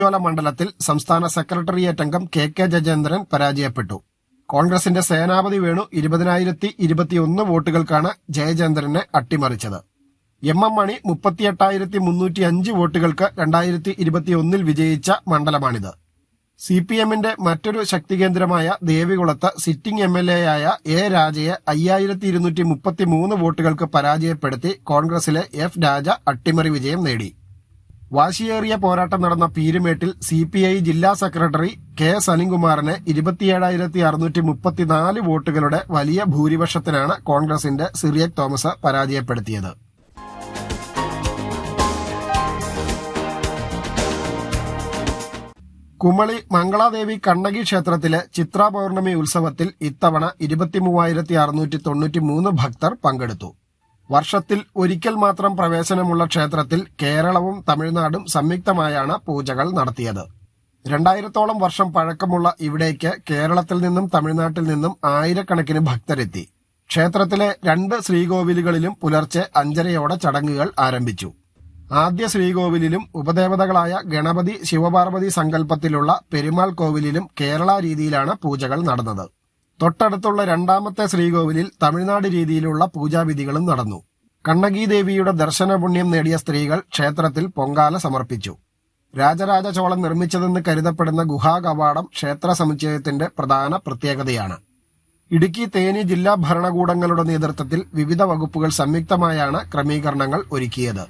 ചോല മണ്ഡലത്തിൽ സംസ്ഥാന സെക്രട്ടേറിയറ്റ് അംഗം കെ കെ ജയേന്ദ്രൻ പരാജയപ്പെട്ടു കോൺഗ്രസിന്റെ സേനാപതി വേണു ഇരുപതിനായിരത്തി ഇരുപത്തിയൊന്ന് വോട്ടുകൾക്കാണ് ജയചന്ദ്രനെ അട്ടിമറിച്ചത് എം എം മണി മുപ്പത്തിയെട്ടായിരത്തി മുന്നൂറ്റി അഞ്ച് വോട്ടുകൾക്ക് രണ്ടായിരത്തി ഇരുപത്തിയൊന്നിൽ വിജയിച്ച മണ്ഡലമാണിത് സി പി എമ്മിന്റെ മറ്റൊരു ശക്തികേന്ദ്രമായ ദേവികുളത്ത് sitting M L A A എ രാജയെ അയ്യായിരത്തി ഇരുന്നൂറ്റി മുപ്പത്തി മൂന്ന് വോട്ടുകൾക്ക് പരാജയപ്പെടുത്തി കോൺഗ്രസിലെ എഫ് രാജ അട്ടിമറി വിജയം നേടി വാശിയേറിയ പോരാട്ടം നടന്ന പീരുമേട്ടിൽ സി പി ഐ ജില്ലാ സെക്രട്ടറി കെ സലിംകുമാറിനെ ഇരുപത്തിയേഴായിരത്തി അറുന്നൂറ്റി മുപ്പത്തിനാല് വോട്ടുകളുടെ വലിയ ഭൂരിപക്ഷത്തിനാണ് കോൺഗ്രസിന്റെ സിറിയക് തോമസ് പരാജയപ്പെടുത്തിയത് കുമളി മംഗളാദേവി കണ്ണകി ക്ഷേത്രത്തിലെ ചിത്രാ പൗർണമി ഉത്സവത്തിൽ ഇത്തവണ ഇരുപത്തിമൂവായിരത്തി അറുന്നൂറ്റി തൊണ്ണൂറ്റി മൂന്ന് ഭക്തർ പങ്കെടുത്തു വർഷത്തിൽ ഒരിക്കൽ മാത്രം പ്രവേശനമുള്ള ക്ഷേത്രത്തിൽ കേരളവും തമിഴ്നാടും സംയുക്തമായാണ് പൂജകൾ നടത്തിയത് രണ്ടായിരത്തോളം വർഷം പഴക്കമുള്ള ഇവിടേക്ക് കേരളത്തിൽ നിന്നും തമിഴ്നാട്ടിൽ നിന്നും ആയിരക്കണക്കിന് ഭക്തരെത്തി ക്ഷേത്രത്തിലെ രണ്ട് ശ്രീകോവിലുകളിലും പുലർച്ചെ അഞ്ചരയോടെ ചടങ്ങുകൾ ആരംഭിച്ചു ആദ്യ ശ്രീകോവിലിലും ഉപദേവതകളായ ഗണപതി ശിവപാർവതി സങ്കല്പത്തിലുള്ള പെരുമാൾ കോവിലിലും കേരള രീതിയിലാണ് പൂജകൾ നടന്നത് തൊട്ടടുത്തുള്ള രണ്ടാമത്തെ ശ്രീകോവിലിൽ തമിഴ്നാട് രീതിയിലുള്ള പൂജാവിധികളും നടന്നു കണ്ണകി ദേവിയുടെ ദർശനപുണ്യം നേടിയ സ്ത്രീകൾ ക്ഷേത്രത്തിൽ പൊങ്കാല സമർപ്പിച്ചു രാജരാജ ചോളൻ നിർമ്മിച്ചതെന്ന് കരുതപ്പെടുന്ന ഗുഹാ കവാടം ക്ഷേത്ര സമുച്ചയത്തിന്റെ പ്രധാന പ്രത്യേകതയാണ് ഇടുക്കി തേനി ജില്ലാ ഭരണകൂടങ്ങളുടെ നേതൃത്വത്തിൽ വിവിധ വകുപ്പുകൾ സംയുക്തമായാണ് ക്രമീകരണങ്ങൾ ഒരുക്കിയത്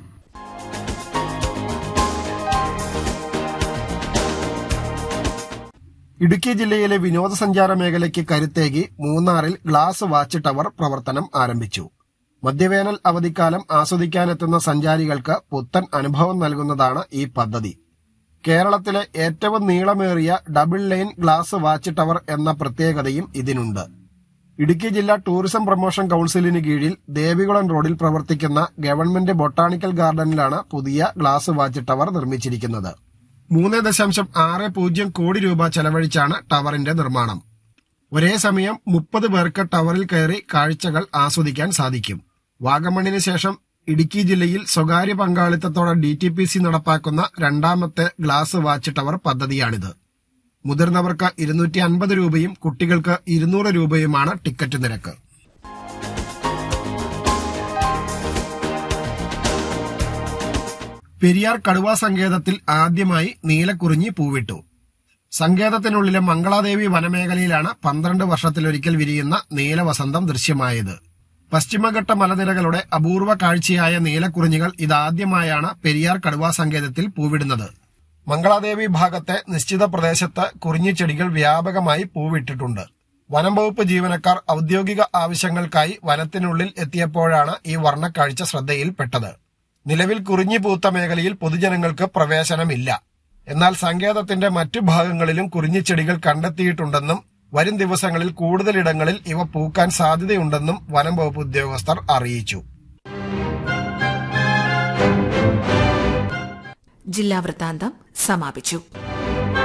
ഇടുക്കി ജില്ലയിലെ വിനോദസഞ്ചാര മേഖലയ്ക്ക് കരുത്തേകി മൂന്നാറിൽ ഗ്ലാസ് വാച്ച് ടവർ പ്രവർത്തനം ആരംഭിച്ചു മധ്യവേനൽ അവധിക്കാലം ആസ്വദിക്കാനെത്തുന്ന സഞ്ചാരികൾക്ക് പുത്തൻ അനുഭവം നൽകുന്നതാണ് ഈ പദ്ധതി കേരളത്തിലെ ഏറ്റവും നീളമേറിയ double line glass watch tower എന്ന പ്രത്യേകതയും ഇതിനുണ്ട് ഇടുക്കി ജില്ലാ ടൂറിസം പ്രൊമോഷൻ കൌൺസിലിന് കീഴിൽ ദേവികുളം റോഡിൽ പ്രവർത്തിക്കുന്ന ഗവൺമെന്റ് ബൊട്ടാണിക്കൽ ഗാർഡനിലാണ് പുതിയ ഗ്ലാസ് വാച്ച് ടവർ നിർമ്മിച്ചിരിക്കുന്നത് മൂന്ന് ദശാംശം ആറ് പൂജ്യം കോടി രൂപ ചെലവഴിച്ചാണ് ടവറിന്റെ നിർമ്മാണം ഒരേ സമയം മുപ്പത് പേർക്ക് ടവറിൽ കയറി കാഴ്ചകൾ ആസ്വദിക്കാൻ സാധിക്കും വാഗമണിന് ശേഷം ഇടുക്കി ജില്ലയിൽ സ്വകാര്യ പങ്കാളിത്തത്തോടെ ഡി ടി പി സി നടപ്പാക്കുന്ന രണ്ടാമത്തെ ഗ്ലാസ് വാച്ച് ടവർ പദ്ധതിയാണിത് മുതിർന്നവർക്ക് ഇരുന്നൂറ്റി അൻപത് രൂപയും കുട്ടികൾക്ക് ഇരുന്നൂറ് രൂപയുമാണ് ടിക്കറ്റ് നിരക്ക് പെരിയാർ കടുവാ സങ്കേതത്തിൽ ആദ്യമായി നീലക്കുറിഞ്ഞി പൂവിട്ടു സങ്കേതത്തിനുള്ളിലെ മംഗളാദേവി വനമേഖലയിലാണ് പന്ത്രണ്ട് വർഷത്തിലൊരിക്കൽ വിരിയുന്ന നീലവസന്തം ദൃശ്യമായത് പശ്ചിമഘട്ട മലനിരകളുടെ അപൂർവ കാഴ്ചയായ നീലക്കുറിഞ്ഞികൾ ഇതാദ്യമായാണ് പെരിയാർ കടുവാ സങ്കേതത്തിൽ പൂവിടുന്നത് മംഗളാദേവി ഭാഗത്തെ നിശ്ചിത പ്രദേശത്ത് കുറിഞ്ഞിച്ചെടികൾ വ്യാപകമായി പൂവിട്ടിട്ടുണ്ട് വനം വകുപ്പ് ജീവനക്കാർ ഔദ്യോഗിക ആവശ്യങ്ങൾക്കായി വനത്തിനുള്ളിൽ എത്തിയപ്പോഴാണ് ഈ വർണ്ണക്കാഴ്ച ശ്രദ്ധയിൽപ്പെട്ടത് നിലവിൽ കുറിഞ്ഞി പൂത്ത മേഖലയിൽ പൊതുജനങ്ങൾക്ക് പ്രവേശനമില്ല എന്നാൽ സങ്കേതത്തിന്റെ മറ്റു ഭാഗങ്ങളിലും കുറിഞ്ഞിച്ചെടികൾ കണ്ടെത്തിയിട്ടുണ്ടെന്നും വരും ദിവസങ്ങളിൽ കൂടുതലിടങ്ങളിൽ ഇവ പൂക്കാൻ സാധ്യതയുണ്ടെന്നും വനം വകുപ്പ് ഉദ്യോഗസ്ഥർ അറിയിച്ചു ജില്ലാ വൃത്താന്തം സമാപിച്ചു